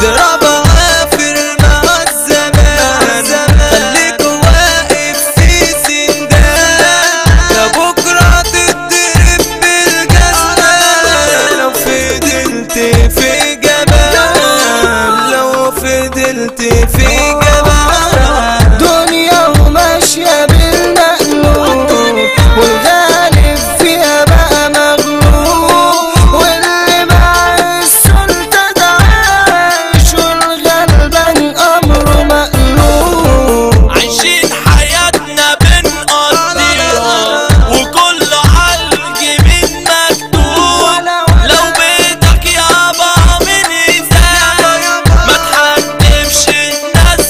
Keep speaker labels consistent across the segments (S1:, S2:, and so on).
S1: اضربها في مع الزمان خليك واقف في سندان يا بكرة تتضرب بالجزمة لو فضلت في جبال لو فضلت في جبال
S2: دنيا وماشية بالمقلوب والغالب فيها بقى مغلوب واللي مع السلطة ده عايش والغلبان أمره مقلوب
S1: عايشين حياتنا بنقضيها وكل عالجبين مكتوب لو بيتك يابا من إزاز ما تحدفش الناس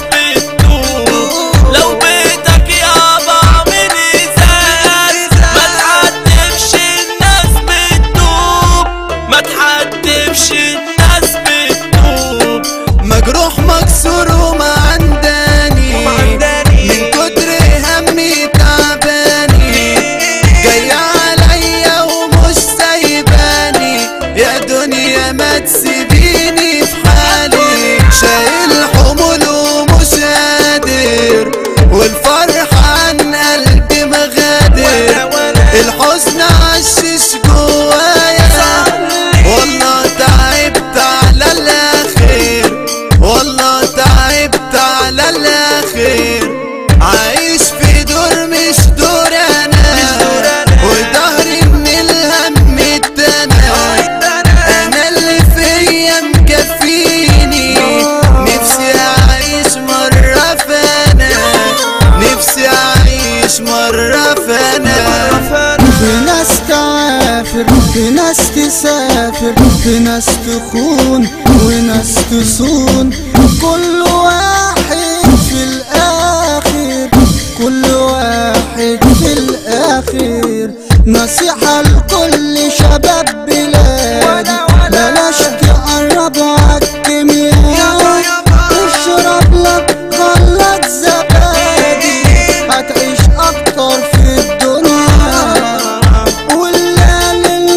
S1: بتدوب لو بيتك يابا من إزاز ما تحدفش الناس بتدوب ما تحدفش الناس بتدوب
S3: مجروح مكسور ومعنداني من كتر همي تعباني جاي عليا ومش سايباني يا دنيا ما تسيبيني في حالي شايل حمول ومش قادر والفرح عن قلبي مغادر الحزن عشش جوايا والله تعبت على الاخر والله تعبت على الاخر عايش في دور مش دور انا وظهري من الهم اتنى انا اللي فيا مكفيني نفسي اعيش مرة فانا نفسي اعيش مرة فانا
S2: في ناس تعافر في ناس تسافر في ناس تخون وناس تصون كل واحد في الآخر كل واحد في الآخر نصيحة لكل شباب بلاد بلاش تقرب عالكيمياء اشرب لك غلط زبادي هتعيش اكتر في الدنيا ولا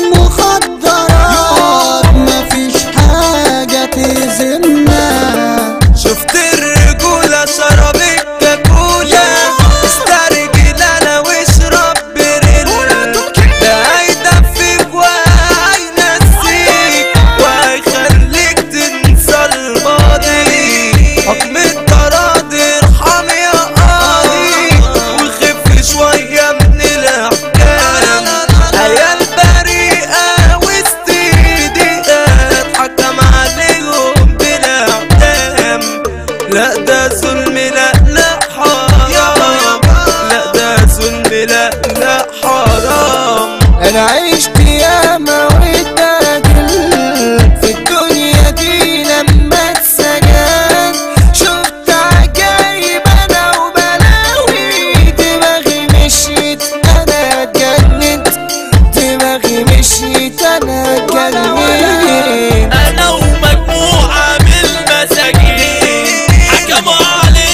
S2: للمخدرات مفيش حاجة تهزمنا
S1: شفت الرجولة شربت كاكولا استرجل انا واشرب بريلا ده هيدفيك وهينسيك وهيخليك تنسى الماضي حكم التراضي ارحم يا قاضي وخف شوية من الاحكام عيال بريئة وسط ايديها اتحكم عليهم بالاعدام لا ده ظلم لا لا حرام لا ده ظلم لا لا حرام
S2: انا عشت ياما واتبادل في الدنيا دي لما اتسجن شفت عجايب انا وبلاوي دماغي مشيت انا اتجننت دماغي مشيت انا اتجننت
S1: انا ومجموعة من المساجين حكموا علينا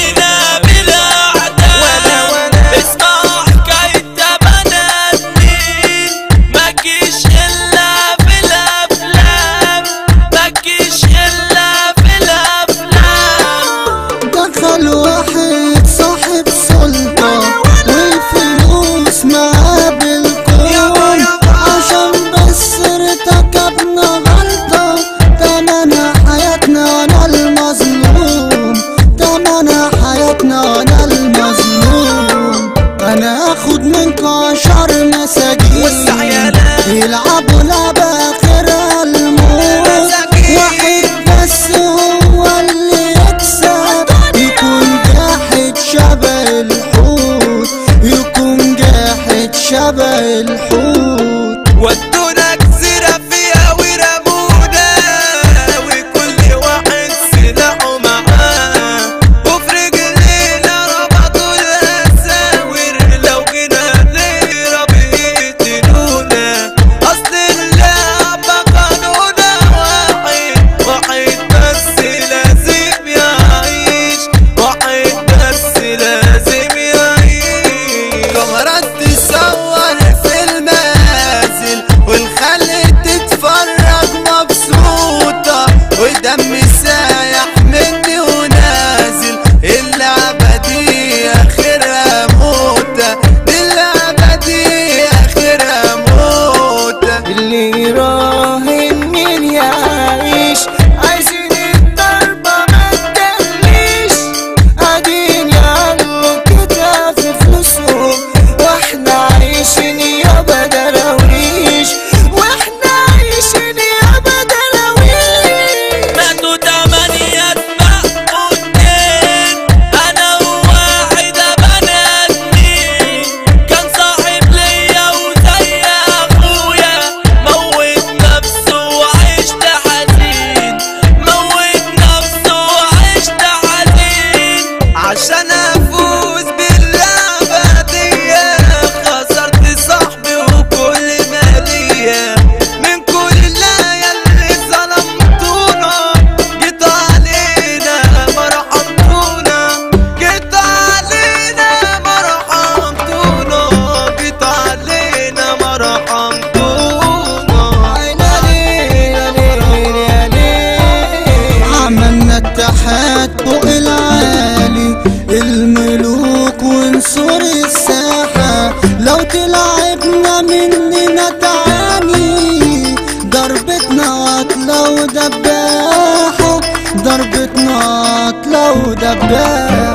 S3: دمي سايح مني ونازل اللعبة دي اخرها موتة دي اللعبة دي اخرها موتة
S2: اللي يراهن مين يعيش عايزين الضربة ما تجليش قاعدين يعلوا كده في فلوسهم واحنا عايشين يابا دراويش واحنا عايشين يابا دراويش
S1: ماتوا تمانية مقبوطين أنا وواحد بني آدمين كان صاحب ليا وزي أخويا موت نفسه وعشت حزين موت نفسه وعشت حزين عشان أفوز باللعبة دي خسرت صاحبي وكل مالية من كل الليالي اللي ظلمتونا جيت علينا ما رحمتونا جيت علينا ما رحمتونا جيت علينا ما رحمتونا
S2: عينا ليل يا ليل يا ليل
S3: عملنا اتحاد فوق العالي الملوك ونسور الساحة لو تلعبنا مننا تعاني ضربتنا عطلة ودباحة ضربتنا عطلة ودباحة